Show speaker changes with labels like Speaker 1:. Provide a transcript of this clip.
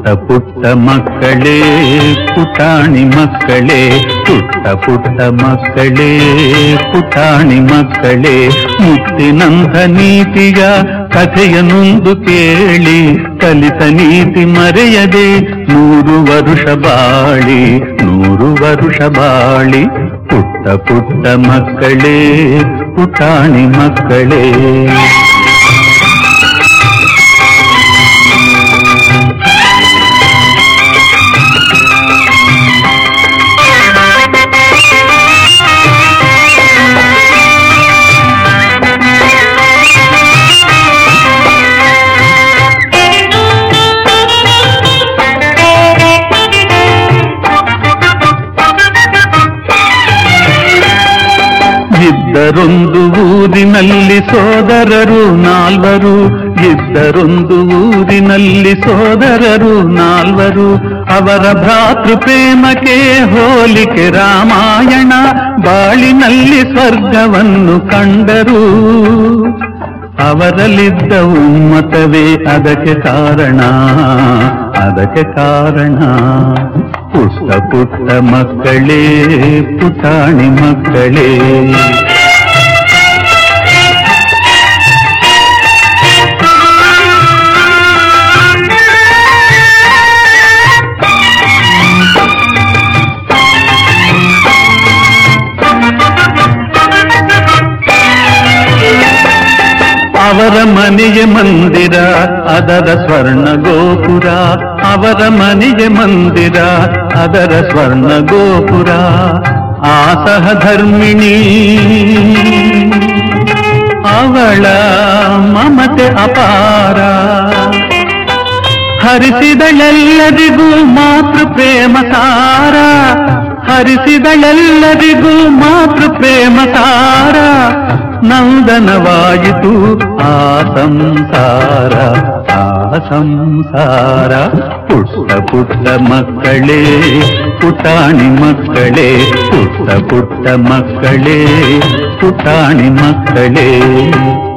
Speaker 1: ಪುಟ್ಟ ಪುಟ್ಟ ಮಕ್ಕಳೇ ಪುಟಾಣಿ ಮಕ್ಕಳೇ ಪುಟ್ಟ ಪುಟ್ಟ ಮಕ್ಕಳೇ ಪುಟಾಣಿ ಮಕ್ಕಳೇ ಮುತ್ತಿನಂಥ ನೀತಿಯ ಕಥೆಯನ್ನೊಂದು ಕೇಳಿ ಕಲಿತ ನೀತಿ ಮರೆಯದೆ ನೂರು ವರುಷ ಬಾಳಿ ನೂರು ವರುಷ ಬಾಳಿ ಪುಟ್ಟ ಪುಟ್ಟ ಮಕ್ಕಳೇ ಪುಟಾಣಿ ಮಕ್ಕಳೇ ಇದ್ದರೊಂದು ಊರಿನಲ್ಲಿ ಸೋದರರು ನಾಲ್ವರು ಇದ್ದರೊಂದು ಊರಿನಲ್ಲಿ ಸೋದರರು ನಾಲ್ವರು ಅವರ ಭ್ರಾತೃ ಪ್ರೇಮಕ್ಕೆ ಹೋಲಿಕೆ ರಾಮಾಯಣ ಬಾಳಿನಲ್ಲಿ ಸ್ವರ್ಗವನ್ನು ಕಂಡರು ಅವರಲ್ಲಿದ್ದ ಉಮ್ಮತವೇ ಅದಕ್ಕೆ ಕಾರಣ ಅದಕ್ಕೆ ಕಾರಣ ಪುಟ್ಟ ಪುಟ್ಟ ಮಕ್ಕಳೇ ಪುಟಾಣಿ ಮಕ್ಕಳೇ ಅವರ ಮನೆಯ ಮಂದಿರ ಅದರ ಸ್ವರ್ಣ ಗೋಪುರ ಅವರ ಮನೆಯ ಮಂದಿರ ಅದರ ಸ್ವರ್ಣ ಗೋಪುರ ಆ ಸಹಧರ್ಮಿಣಿ ಅವಳ ಮಮತೆ ಅಪಾರ ಹರಿಸಿದಳೆಲ್ಲರಿಗೂ ಮಾತೃ ಪ್ರೇಮ ಸಾರ ಹರಿಸಿದಳೆಲ್ಲರಿಗೂ ಮಾತೃ ಪ್ರೇಮ ಸಾರ ನಂದನವಾಯಿತು ಆ ಸಂಸಾರ ಆ ಸಂಸಾರ ಪುಟ್ಟ ಪುಟ್ಟ ಮಕ್ಕಳೇ ಪುಟಾಣಿ ಮಕ್ಕಳೇ ಪುಟ್ಟ ಪುಟ್ಟ ಮಕ್ಕಳೇ ಪುಟಾಣಿ ಮಕ್ಕಳೇ